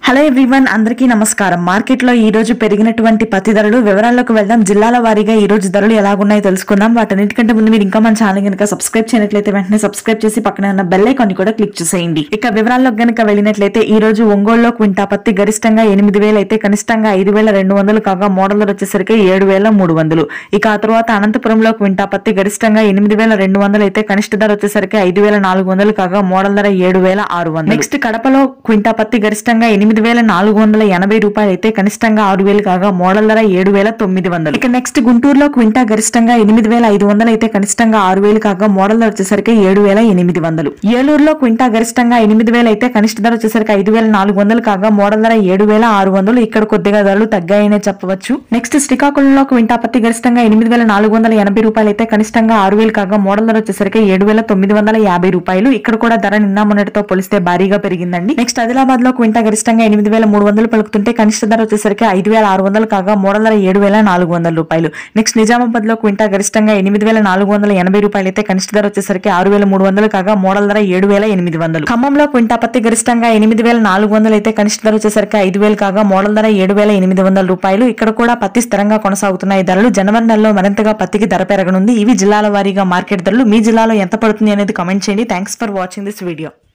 hello everyone అందరికీ నమస్కారం market లో ఈ రోజు పెరిగినటువంటి పత్తి ధరలు వివరాల్లోకి వెళ్దాం జిల్లాల వారీగా ఈ రోజు ధరలు ఎలాగున్నాయో తెలుసుకుందాం వాటన్నిటికంటే ముందు మీరు ఇంకా మన ఛానల్ కనుక సబ్స్క్రైబ్ చేయనట్లయితే వెంటనే సబ్స్క్రైబ్ చేసి పక్కన ఉన్న బెల్ ఐకాన్ కూడా క్లిక్ చేసేయండి ఇక వివరాల్లోకి గనుక వెళ్ళినట్లయితే ఈ రోజు ఒంగోలులో క్వింటా పత్తి గరిష్టంగా ఎనిమిది వేలు అయితే కనిష్టంగా ఐదు వేల రెండు వందలు కాగా మోడల్ ధర వచ్చేసరికి ఏడు వేల మూడు వందలు ఇక ఆ తర్వాత అనంతపురంలో క్వింటా పత్తి గరిష్టంగా ఎనిమిది వేల రెండు వందలు అయితే కనిష్ట ధర వచ్చేసరికి ఐదు వేల నాలుగు వందలు కాగా మోడల్ ధర ఏడు వేల ఆరు వందలు నెక్స్ట్ కడపలో క్వింటా పత్తి గరిష్టంగా ఎనిమిది వేల నాలుగు వందల ఎనభై రూపాయలు అయితే కనిష్టంగా ఆరు వేలు కాగా మోడల్ ధర ఏడు వేల తొమ్మిది వందలు ఇక నెక్స్ట్ గుంటూరులో క్వింటా గరిష్టంగా ఎనిమిది వేల ఐదు వందలు అయితే కనిష్టంగా ఆరు వేలు కాగా మోడల్ ధర వచ్చేసరికి ఏడు వేల ఎనిమిది వందలు ఏలూరులో క్వింటా గరిష్టంగా ఎనిమిది వేలు అయితే కనిష్ట ధర వచ్చేసరికి ఐదు వేల నాలుగు వందలు కాగా మోడల్ ధర ఏడు వేల ఆరు వందలు ఇక్కడ కొద్దిగా ధరలు తగ్గాయనే చెప్పవచ్చు నెక్స్ట్ శ్రీకాకుళంలో క్వింటా పత్తి గరిష్టంగా ఎనిమిది వేల నాలుగు వందల ఎనభై రూపాయలు అయితే కనిష్టంగా ఆరు వేలు కాగా మోడల్ ధర వచ్చేసరికి ఏడు వేల తొమ్మిది వందల యాభై రూపాయలు ఇక్కడ కూడా ధర నిన్న మొన్నటితో పోలిస్తే భారీగా పెరిగిందండి నెక్స్ట్ ఆదిలాబాద్ లో క్వింటా గరిష్టంగా ఎనిమిది వేల మూడు వందలు పలుకుతుంటే కనిష్ట ధర వచ్చేసరికి ఐదు వేల ఆరు వందలు కాగా మోడల్ ధర ఏడు వేల నాలుగు వందల రూపాయలు నెక్స్ట్ నిజామాబాద్ లో క్వింటా గరిష్టంగా ఎనిమిది వేల నాలుగు వందల ఎనభై రూపాయలు అయితే కనిష్ట ధర వచ్చేసరికి ఆరు వేల మూడు వందలు కాగా మోడల్ ధర ఏడు వేల ఎనిమిది వందలు ఖమ్మంలో క్వింటా పత్తి గరిష్టంగా ఎనిమిది వేల నాలుగు వందలు అయితే కనిష్ట ధర వచ్చేసరికి ఐదు వేలు కాగా మోడల్ ధర ఏడు వేల ఎనిమిది వందల రూపాయలు ఇక్కడ కూడా పత్తి స్థిరంగా కొనసాగుతున్నాయి ధరలు జనవరి నెలలో మరింతగా పత్తికి ధర పెరగనుంది ఇవి జిల్లాల వారీగా మార్కెట్ ధరలు మీ జిల్లాలో ఎంత పడుతుంది అనేది కామెంట్ చేయండి thanks for watching this video